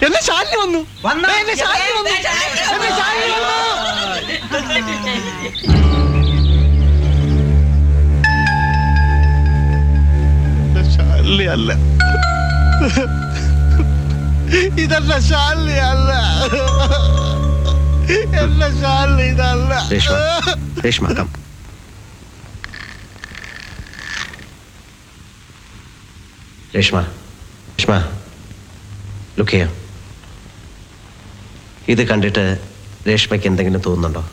എന്നെ ശാലിനി വന്നു വന്നോ? ദേ, എന്നെ ശാലിനി വന്നു എന്നെ ശാലിനി വന്നു എന്റെ ശാലിനി അല്ല ഇതെന്റെ ശാലിനി അല്ല എന്റെ ശാലിനി ഇതല്ല രേഷ്മ രേഷ്മ കം രേഷ്മ രേഷ്മ ലുക്ക് ചെയ്യാം ഇത് കണ്ടിട്ട് രേഷ്മയ്ക്ക് എന്തെങ്കിലും തോന്നുന്നുണ്ടോ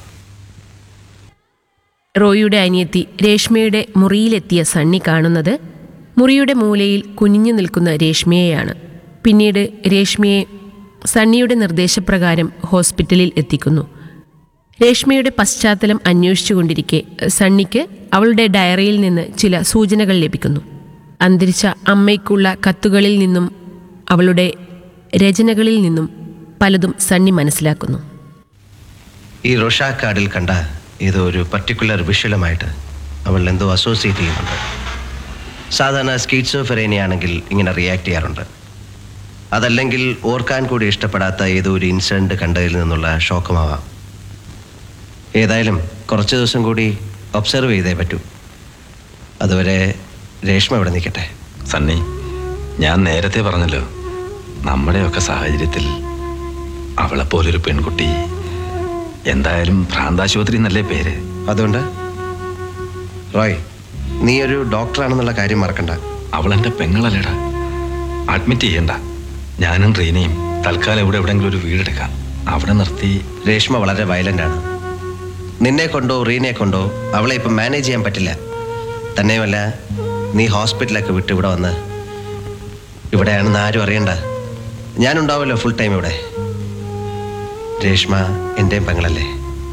റോയിയുടെ അനിയത്തി രേഷ്മയുടെ മുറിയിലെത്തിയ സണ്ണി കാണുന്നത് മുറിയുടെ മൂലയിൽ കുനിഞ്ഞു നിൽക്കുന്ന രേഷ്മയെയാണ് പിന്നീട് രേഷ്മയെ സണ്ണിയുടെ നിർദ്ദേശപ്രകാരം ഹോസ്പിറ്റലിൽ എത്തിക്കുന്നു രേഷ്മയുടെ പശ്ചാത്തലം അന്വേഷിച്ചുകൊണ്ടിരിക്കെ സണ്ണിക്ക് അവളുടെ ഡയറിയിൽ നിന്ന് ചില സൂചനകൾ ലഭിക്കുന്നു അന്തരിച്ച അമ്മയ്ക്കുള്ള കത്തുകളിൽ നിന്നും അവളുടെ രചനകളിൽ നിന്നും പലതും സണ്ണി മനസ്സിലാക്കുന്നു ഈ റോഷാ കാർഡിൽ കണ്ട ഏതോ ഒരു പർട്ടിക്കുലർ വിഷ്വലുമായിട്ട് അവൾ എന്തോ അസോസിയേറ്റ് ചെയ്യുന്നുണ്ട് സാധാരണ സ്കീറ്റ്സോഫെറേനിയാണെങ്കിൽ ഇങ്ങനെ റിയാക്ട് ചെയ്യാറുണ്ട് അതല്ലെങ്കിൽ ഓർക്കാൻ കൂടി ഇഷ്ടപ്പെടാത്ത ഏതോ ഒരു ഇൻസിഡൻറ്റ് കണ്ടതിൽ നിന്നുള്ള ഷോക്കുമാവാം ഏതായാലും കുറച്ച് ദിവസം കൂടി ഒബ്സർവ് ചെയ്തേ പറ്റൂ അതുവരെ രേഷ്മ ഇവിടെ നിൽക്കട്ടെ സണ്ണി ഞാൻ നേരത്തെ പറഞ്ഞല്ലോ നമ്മുടെയൊക്കെ സാഹചര്യത്തിൽ അവളെപ്പോലൊരു പെൺകുട്ടി എന്തായാലും ഭ്രാന്താശുപത്രി എന്നല്ലേ പേര് അതുകൊണ്ട് റോയ് നീ ഒരു ഡോക്ടറാണെന്നുള്ള കാര്യം മറക്കണ്ട അവളെന്റെ പെങ്ങളല്ലേടാ അഡ്മിറ്റ് ചെയ്യണ്ട ഞാനും റീനയും തൽക്കാലം ഇവിടെ എവിടെയെങ്കിലും ഒരു വീടെടുക്കാം അവിടെ നിർത്തി രേഷ്മ വളരെ വയലന്റ് ആണ് നിന്നെ കൊണ്ടോ റീനെ കൊണ്ടോ അവളെ ഇപ്പം മാനേജ് ചെയ്യാൻ പറ്റില്ല തന്നെയുമല്ല നീ ഹോസ്പിറ്റലൊക്കെ വിട്ട് ഇവിടെ വന്ന് ഇവിടെയാണെന്ന് ആരും അറിയണ്ട ഞാനുണ്ടാവുമല്ലോ ഫുൾ ടൈം ഇവിടെ രേഷ്മ എൻ്റെയും പെങ്ങളല്ലേ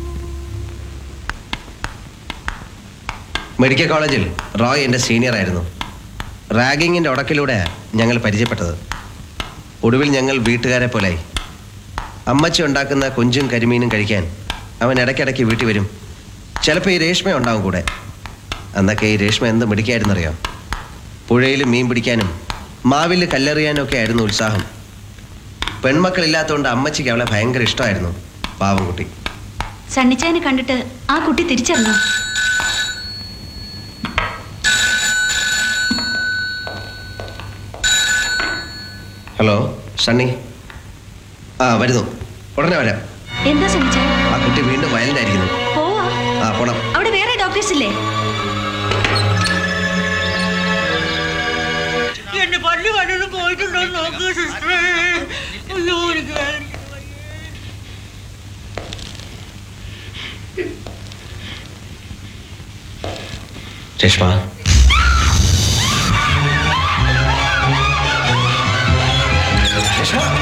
മെഡിക്കൽ കോളേജിൽ റോയ് എൻ്റെ സീനിയർ ആയിരുന്നു റാഗിങ്ങിൻ്റെ ഉടക്കിലൂടെ ഞങ്ങൾ പരിചയപ്പെട്ടത് ഒടുവിൽ ഞങ്ങൾ വീട്ടുകാരെ പോലായി അമ്മച്ചി ഉണ്ടാക്കുന്ന കൊഞ്ചും കരിമീനും കഴിക്കാൻ അവൻ ഇടയ്ക്കിടയ്ക്ക് വീട്ടിൽ വരും ചിലപ്പോൾ ഈ രേഷ്മ ഉണ്ടാവും കൂടെ അന്നൊക്കെ ഈ രേഷ്മ എന്ത് മിടിക്കായിരുന്നറിയാം പുഴയിൽ മീൻ പിടിക്കാനും മാവിൽ കല്ലെറിയാനും ഒക്കെ ആയിരുന്നു ഉത്സാഹം പെൺമക്കളില്ലാത്തതുകൊണ്ട് അമ്മച്ചിക്ക് അവളെ ഭയങ്കര ഇഷ്ടമായിരുന്നു പാവം കുട്ടി സണ്ണിച്ചായനെ കണ്ടിട്ട് ആ കുട്ടി തിരിച്ചറിഞ്ഞു ഹലോ സണ്ണി ആ വരുന്നു ഉടനെ വരാം എന്താ സണ്ണിച്ചായ ആ കുട്ടി വീണ്ടും വയലന്റ് ആയിരിക്കുന്നു പോവാ ആ പോണം അവിടെ വേറെ ഡോക്ടേഴ്സ് ഇല്ലേ എന്റെ പല്ല് വല്ലതും പോയിട്ടുണ്ടോ എന്ന് നോക്ക് സിസ്റ്ററേ അയ്യോ എനിക്ക് വേദനിക്കുന്നു. രേഷ്മ രേഷ്മ